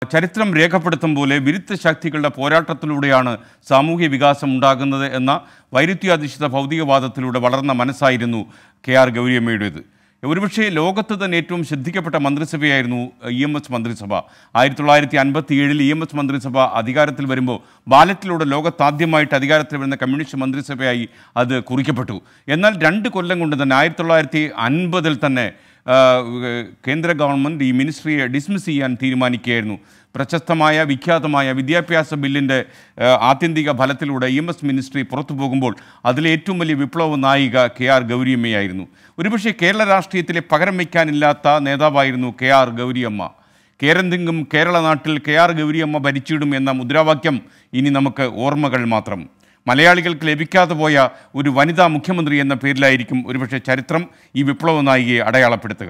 ചരിത്രം രേഖപ്പെടുത്തും പോലെ വിരുദ്ധ ശക്തികളുടെ പോരാട്ടത്തിലൂടെയാണ് സാമൂഹ്യ വികാസം ഉണ്ടാകുന്നത് എന്ന വൈരുദ്ധ്യാധിഷ്ഠിത ഭൗതികവാദത്തിലൂടെ വളർന്ന മനസ്സായിരുന്നു കെ ആർ ഗൗരിയമ്മയുടേത് ഒരുപക്ഷേ ലോകത്ത് തന്നെ ഏറ്റവും ശ്രദ്ധിക്കപ്പെട്ട മന്ത്രിസഭയായിരുന്നു ഇ എം എസ് മന്ത്രിസഭ ആയിരത്തി തൊള്ളായിരത്തി അൻപത്തി ഏഴിൽ ഇ എം എസ് മന്ത്രിസഭ അധികാരത്തിൽ വരുമ്പോൾ ബാലറ്റിലൂടെ ലോകത്താദ്യമായിട്ട് അധികാരത്തിൽ വരുന്ന കമ്മ്യൂണിസ്റ്റ് മന്ത്രിസഭയായി അത് കുറിക്കപ്പെട്ടു എന്നാൽ രണ്ട് കൊല്ലം കൊണ്ട് തന്നെ ആയിരത്തി തൊള്ളായിരത്തി അൻപതിൽ തന്നെ ആ, കേന്ദ്ര ഗവൺമെൻറ് ഈ മിനിസ്ട്രിയെ ഡിസ്മിസ് ചെയ്യാൻ തീരുമാനിക്കുകയായിരുന്നു പ്രശസ്തമായ വിഖ്യാതമായ വിദ്യാഭ്യാസ ബില്ലിൻ്റെ ആ, ആത്യന്തിക ഫലത്തിലൂടെ ഇ എം എസ് മിനിസ്ട്രി പുറത്തു പോകുമ്പോൾ അതിലെ ഏറ്റവും വലിയ വിപ്ലവ നായിക കെ ആർ ഗൗരിയമ്മയായിരുന്നു ഒരുപക്ഷെ കേരള രാഷ്ട്രീയത്തിലെ പകരം വയ്ക്കാനില്ലാത്ത നേതാവായിരുന്നു കെ ആർ ഗൗരിയമ്മ കേരന്തിങ്കും കേരള നാട്ടിൽ കെ ആർ ഗൗരിയമ്മ ഭരിച്ചിടും എന്ന മുദ്രാവാക്യം ഇനി നമുക്ക് ഓർമ്മകൾ മാത്രം മലയാളികൾക്ക് ലഭിക്കാതെ പോയ ഒരു വനിതാ മുഖ്യമന്ത്രി എന്ന പേരിലായിരിക്കും ഒരുപക്ഷെ ചരിത്രം ഈ വിപ്ലവ നായികയെ അടയാളപ്പെടുത്തുക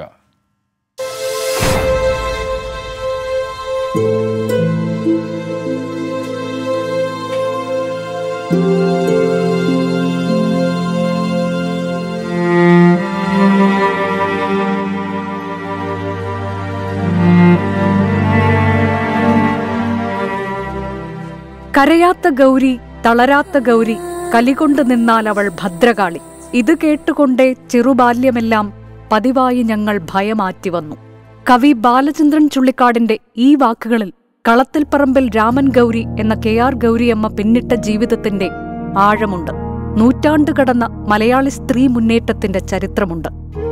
കരയാത്ത ഗൗരി തളരാത്ത ഗൗരി കലികൊണ്ട് നിന്നാൽ അവൾ ഭദ്രകാളി ഇത് കേട്ടുകൊണ്ടേ ചെറുബാല്യമെല്ലാം പതിവായി ഞങ്ങൾ ഭയമാറ്റി വന്നു കവി ബാലചന്ദ്രൻ ചുള്ളിക്കാടിന്റെ ഈ വാക്കുകളിൽ കളത്തിൽപ്പറമ്പിൽ രാമൻ ഗൗരി എന്ന കെ ആർ ഗൗരിയമ്മ പിന്നിട്ട ജീവിതത്തിന്റെ ആഴമുണ്ട് നൂറ്റാണ്ട് കടന്ന മലയാളി സ്ത്രീ മുന്നേറ്റത്തിന്റെ ചരിത്രമുണ്ട്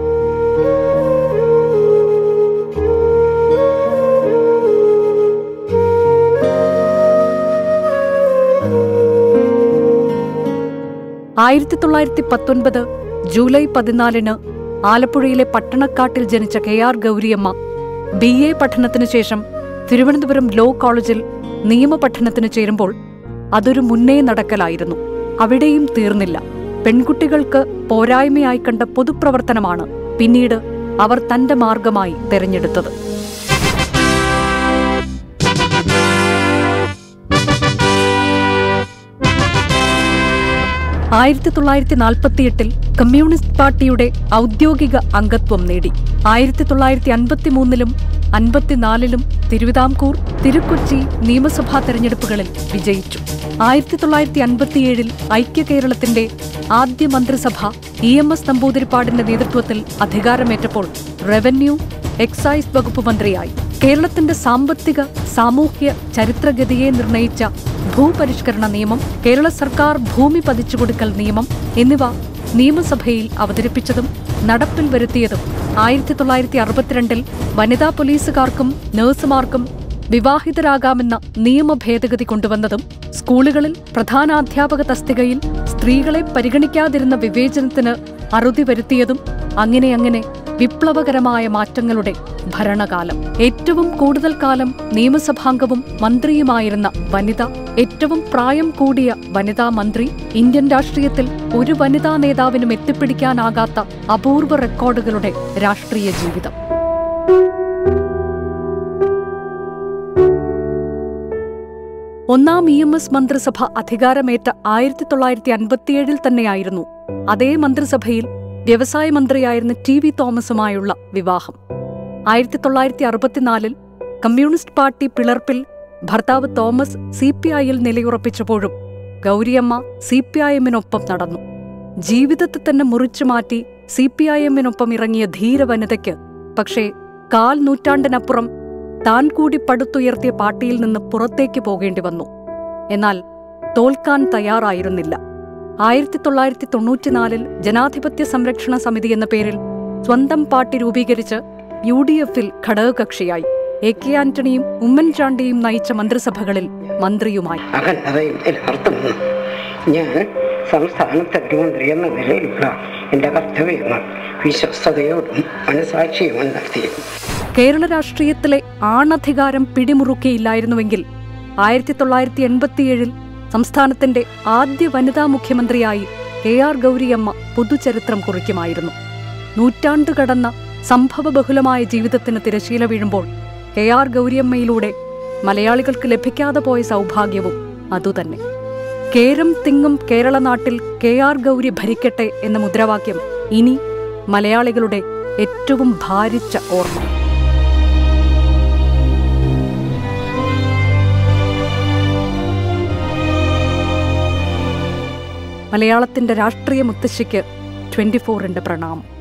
ആയിരത്തി തൊള്ളായിരത്തി പത്തൊൻപത് ജൂലൈ പതിനാലിന് ആലപ്പുഴയിലെ പട്ടണക്കാട്ടിൽ ജനിച്ച കെ ആർ ഗൗരിയമ്മ ബി എ പഠനത്തിനു ശേഷം തിരുവനന്തപുരം ലോ കോളേജിൽ നിയമപഠനത്തിന് ചേരുമ്പോൾ അതൊരു മുന്നേ നടക്കലായിരുന്നു അവിടെയും തീർന്നില്ല പെൺകുട്ടികൾക്ക് പോരായ്മയായി കണ്ട പൊതുപ്രവർത്തനമാണ് പിന്നീട് അവർ തന്റെ മാർഗമായി തെരഞ്ഞെടുത്തത് ആയിരത്തി തൊള്ളായിരത്തി നാൽപ്പത്തിയെട്ടിൽ കമ്മ്യൂണിസ്റ്റ് പാർട്ടിയുടെ ഔദ്യോഗിക അംഗത്വം നേടി ആയിരത്തി തൊള്ളായിരത്തി അൻപത്തിമൂന്നിലും അൻപത്തിനാലിലും തിരുവിതാംകൂർ തിരുക്കൊച്ചി നിയമസഭാ തെരഞ്ഞെടുപ്പുകളിൽ വിജയിച്ചു ആയിരത്തി തൊള്ളായിരത്തി അൻപത്തിയേഴിൽ ഐക്യ കേരളത്തിന്റെ ആദ്യ മന്ത്രിസഭ ഇ എം എസ് നമ്പൂതിരിപ്പാടിന്റെ നേതൃത്വത്തിൽ അധികാരമേറ്റപ്പോൾ റവന്യൂ എക്സൈസ് വകുപ്പ് മന്ത്രിയായി കേരളത്തിന്റെ സാമ്പത്തിക സാമൂഹ്യ ചരിത്രഗതിയെ നിർണയിച്ച ഭൂപരിഷ്കരണ നിയമം കേരള സർക്കാർ ഭൂമി പതിച്ചുകൊടുക്കൽ നിയമം എന്നിവ നിയമസഭയിൽ അവതരിപ്പിച്ചതും നടപ്പിൽ വരുത്തിയതും ആയിരത്തി തൊള്ളായിരത്തി അറുപത്തിരണ്ടിൽ വനിതാ പോലീസുകാർക്കും നഴ്സുമാർക്കും വിവാഹിതരാകാമെന്ന നിയമ ഭേദഗതി കൊണ്ടുവന്നതും സ്കൂളുകളിൽ പ്രധാനാധ്യാപക തസ്തികയിൽ സ്ത്രീകളെ പരിഗണിക്കാതിരുന്ന വിവേചനത്തിന് അറുതി വരുത്തിയതും അങ്ങനെ അങ്ങനെ വിപ്ലവകരമായ മാറ്റങ്ങളുടെ ഭരണകാലം ഏറ്റവും കൂടുതൽ കാലം നിയമസഭാംഗവും മന്ത്രിയുമായിരുന്ന വനിത ഏറ്റവും പ്രായം കൂടിയ വനിതാ മന്ത്രി ഇന്ത്യൻ രാഷ്ട്രീയത്തിൽ ഒരു വനിതാ നേതാവിനും എത്തിപ്പിടിക്കാനാകാത്ത അപൂർവ റെക്കോർഡുകളുടെ രാഷ്ട്രീയ ജീവിതം ഒന്നാം ഇ എം എസ് മന്ത്രിസഭ അധികാരമേറ്റ ആയിരത്തി തൊള്ളായിരത്തി അൻപത്തിയേഴിൽ തന്നെയായിരുന്നു അതേ മന്ത്രിസഭയിൽ വ്യവസായ മന്ത്രിയായിരുന്ന ടി വി തോമസുമായുള്ള വിവാഹം ആയിരത്തി തൊള്ളായിരത്തി അറുപത്തിനാലിൽ കമ്മ്യൂണിസ്റ്റ് പാർട്ടി പിളർപ്പിൽ ഭർത്താവ് തോമസ് സി പി ഐയിൽ നിലയുറപ്പിച്ചപ്പോഴും ഗൗരിയമ്മ സി പി ഐ എമ്മിനൊപ്പം നടന്നു ജീവിതത്തെ തന്നെ മുറിച്ചു മാറ്റി സി പി ഐ എമ്മിനൊപ്പം ഇറങ്ങിയ ധീരവനിതയ്ക്ക് പക്ഷേ കാൽ നൂറ്റാണ്ടിനപ്പുറം താൻ കൂടി പടുത്തുയർത്തിയ പാർട്ടിയിൽ നിന്ന് പുറത്തേക്ക് പോകേണ്ടി വന്നു എന്നാൽ തോൽക്കാൻ തയ്യാറായിരുന്നില്ല ആയിരത്തി തൊള്ളായിരത്തി തൊണ്ണൂറ്റിനാലിൽ ജനാധിപത്യ സംരക്ഷണ സമിതി എന്ന പേരിൽ സ്വന്തം പാർട്ടി രൂപീകരിച്ച് യു ഡി എഫിൽ ഘടകകക്ഷിയായി എ കെ ആന്റണിയും ഉമ്മൻചാണ്ടിയും നയിച്ച മന്ത്രിസഭകളിൽ മന്ത്രിയുമായി അകന്നതയിൽ അർത്ഥമെന്ന് ഞാൻ സംസ്ഥാന മുഖ്യമന്ത്രി എന്ന നിലയിലുള്ള എൻ്റെ കർത്തവ്യങ്ങൾ വിശ്വസ്തയോടും മനസാക്ഷിയുമാണ് നടത്തിയത് കേരള രാഷ്ട്രീയത്തിലെ ആണധികാരം പിടിമുറുക്കിയില്ലായിരുന്നുവെങ്കിൽ ആയിരത്തി തൊള്ളായിരത്തി എൺപത്തിയേഴിൽ സംസ്ഥാനത്തിന്റെ ആദ്യ വനിതാ മുഖ്യമന്ത്രിയായി കെ ആർ ഗൗരിയമ്മ പുതുചരിത്രം കുറിക്കുമായിരുന്നു നൂറ്റാണ്ട് കടന്ന സംഭവബഹുലമായ ജീവിതത്തിന് തിരശീല വീഴുമ്പോൾ കെ ആർ ഗൗരിയമ്മയിലൂടെ മലയാളികൾക്ക് ലഭിക്കാതെ പോയ സൗഭാഗ്യവും അതുതന്നെ കേരം തിങ്ങും കേരള നാട്ടിൽ കെ ആർ ഗൗരി ഭരിക്കട്ടെ എന്ന മുദ്രാവാക്യം ഇനി മലയാളികളുടെ ഏറ്റവും ഭാരിച്ച ഓർമ്മ മലയാളത്തിന്റെ രാഷ്ട്രീയ മുത്തശ്ശിക്ക് ട്വന്റി ഫോറിന്റെ പ്രണാമം